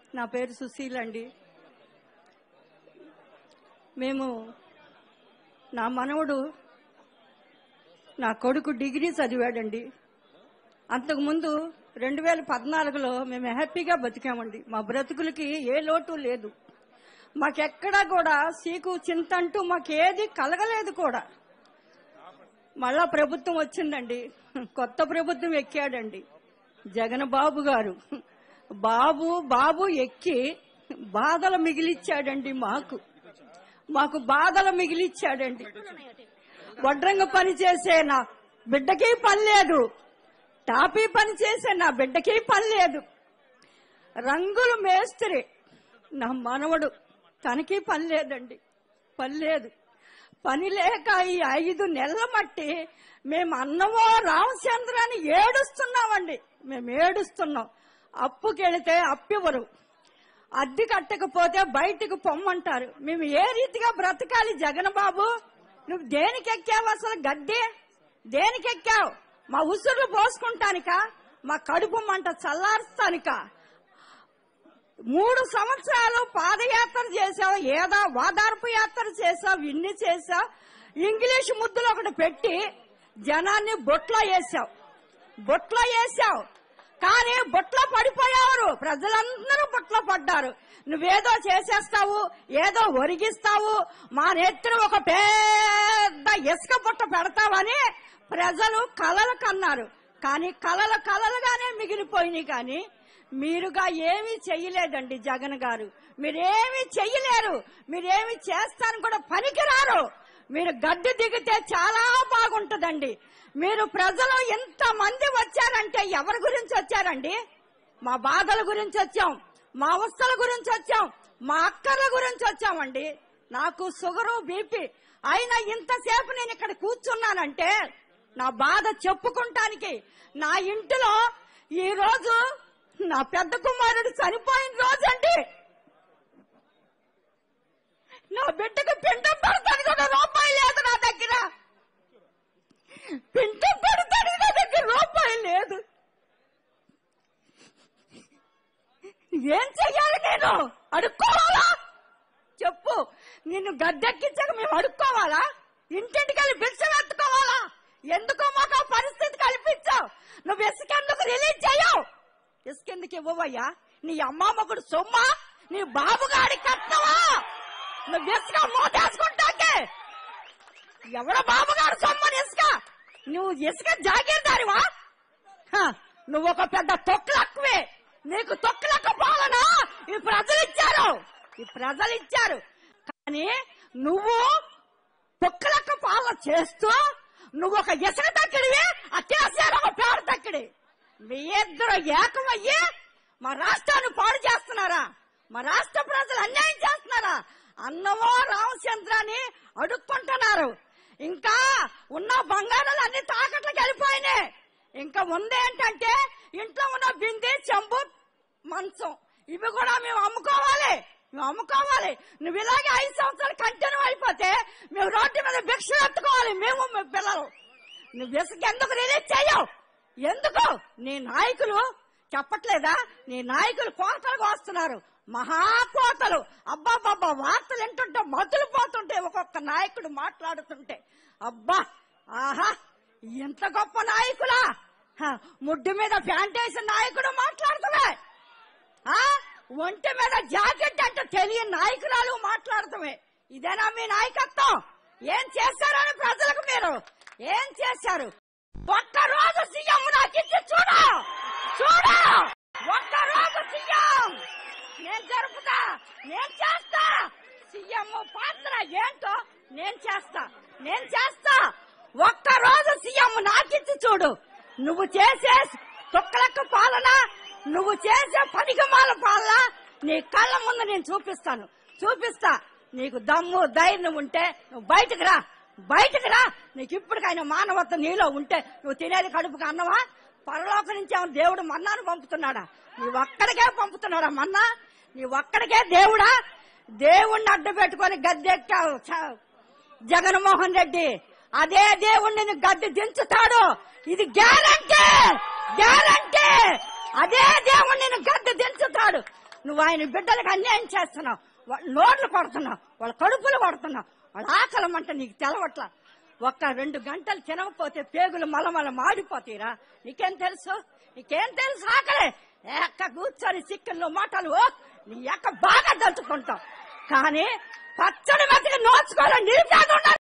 నా పేరు సుశీల్ అండి మేము నా మనవడు నా కొడుకు డిగ్రీ చదివాడండి అంతకుముందు రెండు వేల పద్నాలుగులో మేము హ్యాపీగా బతికామండి మా బ్రతుకులకి ఏ లోటు లేదు మాకెక్కడా కూడా సీకు చింత అంటూ మాకేది కలగలేదు కూడా మళ్ళా ప్రభుత్వం వచ్చిందండి కొత్త ప్రభుత్వం ఎక్కాడండి జగన్ బాబు గారు బాబు బాబు ఎక్కి బాధలు మిగిలిచ్చాడండి మాకు మాకు బాధలు మిగిలిచ్చాడండి వడ్రంగ పని చేసే నా బిడ్డకి పని లేదు టాపీ పని చేసే నా బిడ్డకి పని లేదు రంగులు మేస్త్రి నా మనవడు తనకి పని లేదండి పని లేదు పని లేక ఈ ఐదు నెలల మట్టి మేము అన్నమో రామచంద్ర అని ఏడుస్తున్నామండి మేము ఏడుస్తున్నాం అప్పుకెళితే అప్పివ్వరు అద్దె కట్టకపోతే బయటకు పొమ్మంటారు మేము ఏ రీతిగా బ్రతకాలి జగన్ బాబు నువ్వు దేనికి ఎక్కావు అసలు గడ్డి దేనికి ఎక్కావు మా ఉసురులు పోసుకుంటానిక మా కడుపు మంట చల్లార్స్తానికా మూడు సంవత్సరాలు పాదయాత్ర చేసావు ఏదో వాదార్పు యాత్ర చేసావు ఇన్ని చేసావు ఇంగ్లీష్ ముద్దులు ఒకటి పెట్టి జనాన్ని బొట్లో వేసావు బొట్లో వేసావు కానీ బొట్లో పడిపోయారు ప్రజలందరూ బొట్లో పడ్డారు నువ్వేదో చేసేస్తావు ఏదో ఒరిగిస్తావు మా నెత్తిన ఒక పెద్ద ఇసుక బుట్ట పెడతావని ప్రజలు కలలు కన్నారు కానీ కలలు కలలుగానే మిగిలిపోయినాయి కానీ మీరుగా ఏమీ చెయ్యలేదండి జగన్ గారు మీరేమీ చెయ్యలేరు మీరేమి చేస్తాను కూడా పనికిరారు మీరు గడ్డి దిగితే చాలా బాగుంటదండి మీరు ప్రజలు ఎంత మంది వచ్చారంటే ఎవరి గురించి వచ్చారండి మా బాధల గురించి వచ్చాం మా అవస్థల గురించి వచ్చాం మా అక్కర్ల గురించి వచ్చామండి నాకు షుగరు బీపీ అయినా ఇంతసేపు నేను ఇక్కడ కూర్చున్నానంటే నా బాధ చెప్పుకుంటానికి నా ఇంటిలో ఈ రోజు నా పెద్ద కుమారుడు చనిపోయిన రోజండి నా బిడ్డకు పిండం పడతాను కూడా రూపాయి లేదు నా దగ్గర పిండం పడతాను నా దగ్గర రూపాయి లేదు ఏం చెయ్యాలి నేను అడుక్కోవాలా చెప్పు నిన్ను గద్దెక్కించాక మేము అడుక్కోవాలా ఇంటింటికి వెళ్ళి భిక్ష ఎత్తుకోవాలా ఎందుకో మాకు ఆ పరిస్థితి కల్పించావు నువ్వు ఇసుకెందుకు రిలీజ్ చేయవు ఇసుకెందుకు ఇవ్వవయ్యా నీ అమ్మ మొగుడు సొమ్మ నీ బాబుగాడి కట్టవా నువ్వు ఇసుక మోటేసుకుంటాకే ఎవడ బాబుగాడు సొమ్మని ఇసుక నువ్వు ఇసుక జాగీర్దారివా హ, నువ్వు ఒక పెద్ద తొక్కులక్కువే నీకు తొక్కులక్క పాలన ఈ ప్రజలు ఇచ్చారు ఈ ప్రజలు ఇచ్చారు కానీ నువ్వు తొక్కులక్క పాలన చేస్తూ నువ్వు ఒక ఇసుక తక్కిడివి ఆ కేసీఆర్ ఒక పేరు తక్కిడి మీ ఇద్దరు ఏకమయ్యి మా రాష్ట్రాన్ని పాడు చేస్తున్నారా మా రాష్ట్ర ప్రజలు అన్యాయం చేస్తున్నారా అన్నమో రామచంద్రాన్ని అడుక్కుంటున్నారు ఇంకా ఉన్న బంగారాలు అన్ని తాకట్లకు వెళ్ళిపోయినాయి ఇంకా ఉంది ఏంటంటే ఇంట్లో ఉన్న బింది చెంబు మంచం ఇవి కూడా మేము అమ్ముకోవాలి మేము అమ్ముకోవాలి నువ్వు ఇలాగే ఐదు సంవత్సరాలు కంటిన్యూ అయిపోతే మేము రోడ్డు మీద భిక్ష ఎత్తుకోవాలి మేము మీ పిల్లలు నువ్వు ఇసుక ఎందుకు రిలీజ్ చేయవు ఎందుకు నీ నాయకులు చెప్పట్లేదా నీ నాయకులు కోతలుగా వస్తున్నారు మహాకోతలు అబ్బాబ్బా వార్తలు వింటుంటే మతులు పోతుంటే ఒక్కొక్క నాయకుడు మాట్లాడుతుంటే అబ్బా ఆహా ఎంత గొప్ప నాయకులా హ, ముడ్డు మీద ప్యాంట్ వేసిన నాయకుడు మాట్లాడుతుమే ఆ ఒంటి మీద జాకెట్ అంటే తెలియని నాయకురాలు మాట్లాడుతామే ఇదేనా మీ నాయకత్వం ఏం చేశారని ప్రజలకు మీరు ఏం చేశారు ఒక్క రోజు సీఎం నాకు ఇచ్చి చూడు చూడు ఒక్క రోజు సీఎం నేను జరుపుతా నేను చేస్తా సీఎం పాత్ర ఏంటో నేను చేస్తా నేను చేస్తా ఒక్క రోజు సీఎం నాకిచ్చి చూడు నువ్వు చేసే తొక్కలక్క పాలన నువ్వు చేసే పనికిమాల పాలన నీ కళ్ళ ముందు నేను చూపిస్తాను చూపిస్తా నీకు దమ్ము ధైర్యం ఉంటే నువ్వు బయటకు రా బయటకు రా నీకు ఇప్పటికైనా మానవత్వం నీలో ఉంటే నువ్వు తినేది కడుపుకు అన్నవా పరలోక నుంచి ఏమన్నా దేవుడు మన్నాను పంపుతున్నాడా నీ ఒక్కడికే పంపుతున్నాడా మన్నా నీ ఒక్కడికే దేవుడా దేవుణ్ణి అడ్డు పెట్టుకొని గద్దెక్కావు చ- జగన్మోహన్ రెడ్డి అదే దేవుణ్ణి నిన్ను గద్దె దించుతాడు ఇది గ్యారంటీ గ్యారంటీ అదే దేవుణ్ణి నిన్ను గద్దె దించుతాడు నువ్వు ఆయన బిడ్డలకు అన్యాయం చేస్తున్నావు వాళ్ళ నోట్లు కొడుతున్నావు వాళ్ళ కడుపులు కొడుతున్నావు వాళ్ళ ఆకలమంట నీకు తెలవట్ల ఒక్క రెండు గంటలు తినకపోతే పేగులు మలమల మాడిపోతాయిరా నీకేం తెలుసు నీకేం తెలుసు ఆకలే ఎక్క కూర్చొని చికెన్లు మటలు నీ ఎక్క బాగా దంచుకుంటావు కానీ పచ్చడి మధ్య నోచుకోవాలని నీ